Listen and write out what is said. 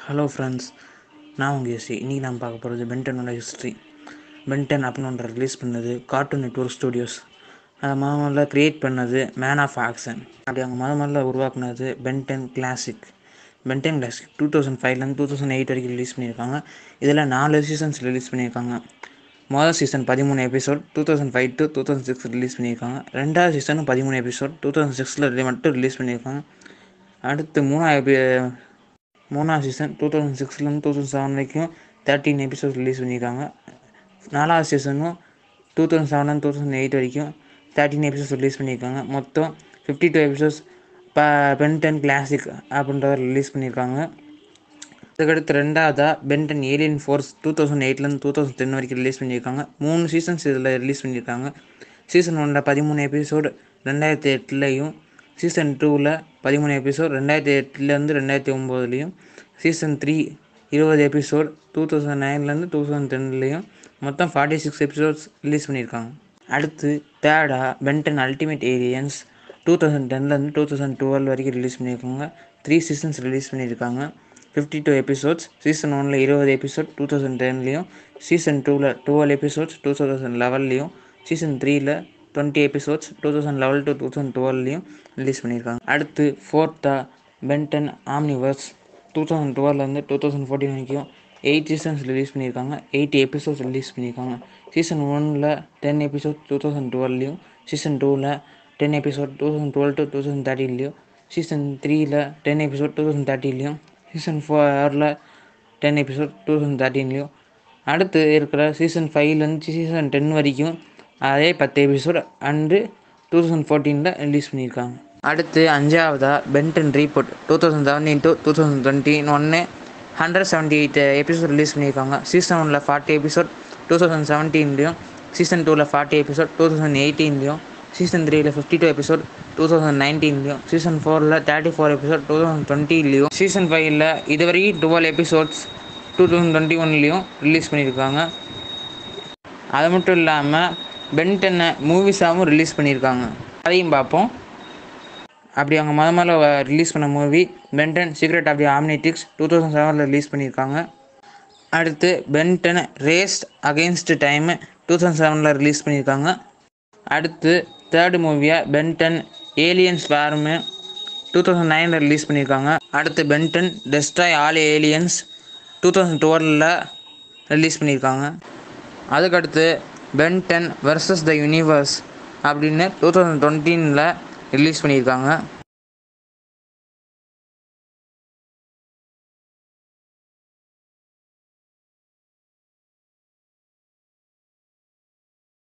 hello friends நான் உங்கள் SC இன்றைக்கி நம்ம பார்க்க போகிறது பென்டனோட ஹிஸ்ட்ரி பென்டன் அப்படின்னு ஒன்று ரிலீஸ் பண்ணது கார்ட்டூன் நெட்ஒர்க் ஸ்டூடியோஸ் அதை முத முதல்ல க்ரியேட் பண்ணது மேன் ஆஃப் ஆக்ஷன் அப்படி அவங்க முத முதல்ல உருவாக்குனது Ben Ten classic Ben Ten classic two thousand ஃபைவ்லேருந்து டூ தௌசண்ட் எயிட் வரைக்கும் ரிலீஸ் பண்ணியிருக்காங்க இதில் நாலு சீசன்ஸ் ரிலீஸ் பண்ணியிருக்காங்க மொதல் சீசன் பதிமூணு episode two thousand five to two thousand six release பண்ணியிருக்காங்க ரெண்டாவது சீசனும் பதிமூணு எபிசோட் டூ தௌசண்ட் சிக்ஸில் மட்டும் ரிலீஸ் பண்ணியிருக்காங்க அடுத்து மூணாவது மூணாவது சீசன் டூ தௌசண்ட் சிக்ஸ்லேருந்து டூ தௌசண்ட் செவன் வரைக்கும் தேர்ட்டின் எபிசோட் ரிலீஸ் பண்ணியிருக்காங்க நாலாவது சீசனும் டூ தௌசண்ட் செவன்லேருந்து டூ தௌசண்ட் எயிட் வரைக்கும் தேர்ட்டின் எபிசோட்ஸ் ரிலீஸ் பண்ணியிருக்காங்க மொத்தம் ஃபிஃப்டி டூ எபிசோட்ஸ் இப்போ பென்டென் கிளாசிக் அப்படின்றத ரிலீஸ் பண்ணியிருக்காங்க அதுக்கடுத்து ரெண்டாவதாக Ben Ten alien force two thousand எயிட்லேருந்து டூ தௌசண்ட் டென் வரைக்கும் ரிலீஸ் பண்ணியிருக்காங்க மூணு சீசன்ஸ் இதில் ரிலீஸ் பண்ணியிருக்காங்க சீசன் ஒன்றில் பதிமூணு எபிசோடு ரெண்டாயிரத்தி எட்டுலேயும் சீசன் டூவில் பதிமூணு எபிசோட் ரெண்டாயிரத்தி எட்டுலேருந்து ரெண்டாயிரத்தி ஒம்போதுலேயும் சீசன் த்ரீ இருபது எபிசோட் டூ தௌசண்ட் நைன்லேருந்து டூ தௌசண்ட் டென்லேயும் மொத்தம் ஃபார்ட்டி சிக்ஸ் எபிசோட்ஸ் ரிலீஸ் பண்ணியிருக்காங்க அடுத்து தேர்டாக Ben Ten ultimate aliens two thousand டென்லேருந்து டூ தௌசண்ட் டுவெல் வரைக்கும் ரிலீஸ் பண்ணியிருக்காங்க த்ரீ சீசன்ஸ் ரிலீஸ் பண்ணியிருக்காங்க ஃபிஃப்டி டூ எபிசோட்ஸ் சீசன் ஒனில் இருபது எபிசோட் டூ தௌசண்ட் டென்லேயும் சீசன் டூவில் டுவெல் எபிசோட்ஸ் டூ தௌசண்ட் லெவல்லையும் சீசன் த்ரீயில் twenty episodes two thousand eleven to two thousand டுவெல்லையும் ரிலீஸ் பண்ணியிருக்காங்க அடுத்து ஃபோர்த்தாக பென்டன் ஆம்னிவர்ஸ் டூ தௌசண்ட் டுவெல்லேருந்து டூ தௌசண்ட் ஃபோர்டீன் வரைக்கும் எயிட் சீசன்ஸ் ரிலீஸ் பண்ணியிருக்காங்க எயிட்டி எபிசோட்ஸ் ரிலீஸ் பண்ணியிருக்காங்க சீசன் ஒனில் டென் எபிசோட் டூ தௌசண்ட் டுவெல்லையும் சீசன் டூவில் ten episode two thousand twelve to two thousand தேர்ட்டின்லையும் சீசன் த்ரீயில் டென் எபிசோட் டூ தௌசண்ட் தேர்ட்டின்லையும் சீசன் ஃபோரில் டென் எபிசோட் டூ தௌசண்ட் தேர்ட்டீன்லையும் அடுத்து இருக்கிற சீசன் ஃபைவ்லேருந்து சீசன் டென் வரைக்கும் அதே பத்து எபிசோட் அண்டு டூ தௌசண்ட் ஃபோர்டீனில் ரிலீஸ் பண்ணியிருக்காங்க அடுத்து அஞ்சாவதாக Ben Ten report two thousand seventeen to two thousand twenty ஒன்று hundred seventy eight episode release பண்ணியிருக்காங்க சீசன் ஒனில் ஃபார்ட்டி எபிசோட் டூ தௌசண்ட் செவன்டீன்லேயும் சீசன் டூவில் ஃபார்ட்டி எபிசோட் டூ தௌசண்ட் எயிட்டீன்லேயும் சீசன் த்ரீயில் fifty two episode two thousand நைன்டீன்லையும் சீசன் ஃபோரில் thirty four episode two thousand டுவெண்ட்டிலையும் சீசன் ஃபைவ்ல இது வரைக்கும் twelve episodes two thousand twenty ஒன்லேயும் ரிலீஸ் பண்ணியிருக்காங்க அது மட்டும் இல்லாமல் பென்டனை மூவிஸாகவும் ரிலீஸ் பண்ணியிருக்காங்க அதையும் பார்ப்போம் அப்படி அவங்க முத முதல்ல ரிலீஸ் பண்ண movie Ben Ten secret of the omnitrix two thousand செவனில் ரிலீஸ் பண்ணியிருக்காங்க அடுத்து Ben Ten race against time two thousand செவனில் ரிலீஸ் பண்ணியிருக்காங்க அடுத்து தேர்டு மூவியாக Ben Ten aliens swarm two thousand நைனில் ரிலீஸ் பண்ணியிருக்காங்க அடுத்து Ben Ten destroy all aliens two thousand டுவெலில் ரிலீஸ் பண்ணியிருக்காங்க அதுக்கடுத்து பென்டன் வெர்சஸ் த யூனிவர்ஸ் அப்படின்னு டூ தௌசண்ட் டுவெண்ட்டீனில் ரிலீஸ் பண்ணியிருக்காங்க